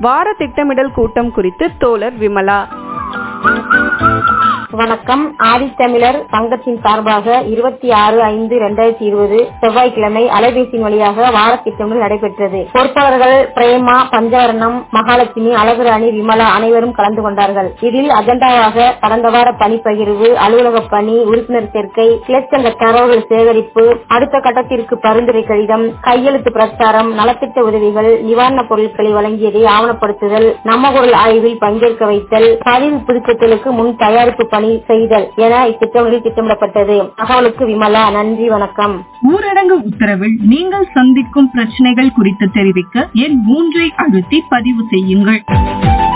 வார திட்டமிடல் கூட்டம் குறித்து தோழர் விமலா வணக்கம் ஆதித்தமிழர் சங்கத்தின் சார்பாக இருபத்தி ஆறு ஐந்து இரண்டாயிரத்தி இருபது செவ்வாய்க்கிழமை அலைபேசியின் வழியாக வார திட்டமிடல் நடைபெற்றது பொறுப்பாளர்கள் பிரேமா பஞ்சவர்ணம் மகாலட்சுமி அழகுராணி விமலா அனைவரும் கலந்து கொண்டார்கள் இதில் அஜெண்டாவாக கடந்த வார பணிப்பகிர்வு அலுவலக பணி உறுப்பினர் சேர்க்கை கிளச்சங்க தரவுகள் சேகரிப்பு அடுத்த கட்டத்திற்கு பரிந்துரை கடிதம் கையெழுத்து பிரச்சாரம் நலத்திட்ட உதவிகள் நிவாரணப் பொருட்களை வழங்கியதை ஆவணப்படுத்துதல் நம்ம குரல் ஆய்வில் பங்கேற்க வைத்தல் பதிவு புதுப்பித்தலுக்கு முன் தயாரிப்பு பணி செய்தல் என இத்திட்டங்களில் திட்டமிடப்பட்டது தகவலுக்கு விமலா நன்றி வணக்கம் ஊரடங்கு உத்தரவில் நீங்கள் சந்திக்கும் பிரச்சனைகள் குறித்து தெரிவிக்க எண் மூன்றை அழுத்தி பதிவு செய்யுங்கள்